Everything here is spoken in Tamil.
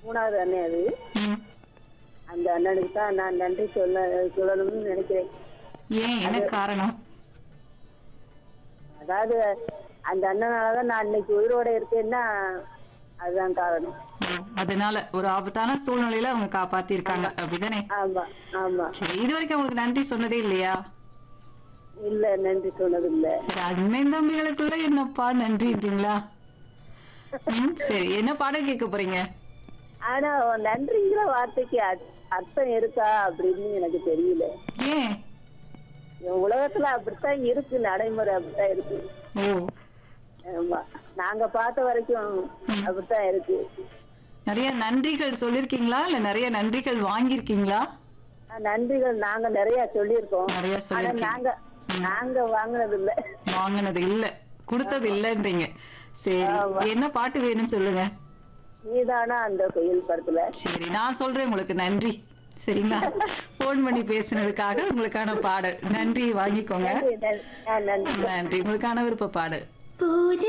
மூணாவது அண்ணன் அது ம். அந்த அண்ணனுக்கு தான் நான் நன்றி சொல்ல சொல்லணும்னு நினைக்கிறேன் ஏன் என்ன காரணம் அதாவது அந்த அண்ணனாலதான் நான் இன்னைக்கு உயிரோட இருக்கேன்னா அதுதான் காரணம் ஓ, அதனால ஒரு ஆபத்தான சூழ்நிலையில அவங்க காப்பாத்தி இருக்காங்க அப்படிதானே ஆமா ஆமா சரி இது வரைக்கும் உங்களுக்கு நன்றி சொன்னதே இல்லையா இல்ல நன்றி சொன்னது இல்ல சரி அண்ணன் தம்பிகளுக்குள்ள என்னப்பா நன்றின்றீங்களா ம், சரி என்ன பாடம் கேட்க போறீங்க ஆனா நன்றிங்கிற வார்த்தைக்கு அர்த்- அர்த்தம் இருக்கா அப்படின்னு எனக்கு தெரியல ஏன் என் உலகத்துல அப்படித்தான் இருக்கு நடைமுறை அப்படித்தான் இருக்கு ஓ ஆமா நாங்க பார்த்த வரைக்கும் அப்படித்தான் இருக்கு நிறைய நன்றிகள் சொல்லிருக்கீங்களா இல்ல நிறைய நன்றிகள் வாங்கியிருக்கீங்களா ஆஹ் நன்றிகள் நாங்க நிறைய சொல்லியிருக்கோம் நிறைய ஆனா சொல்லிருக்கீங்க நாங்க நாங்க வாங்கினது இல்ல வாங்கினது இல்ல கொடுத்தது இல்லன்றீங்க சரி என்ன பாட்டு வேணும்னு சொல்லுங்க நீதானா அந்த கோயில் படத்துல சரி நான் சொல்றேன் உங்களுக்கு நன்றி சரிங்களா போன் பண்ணி பேசுனதுக்காக உங்களுக்கான பாடல் நன்றி வாங்கிக்கோங்க நன்றி, நன்றி. ஆஹ் நன்றி நன்றி உங்களுக்கான விருப்ப பாடல் பூஜை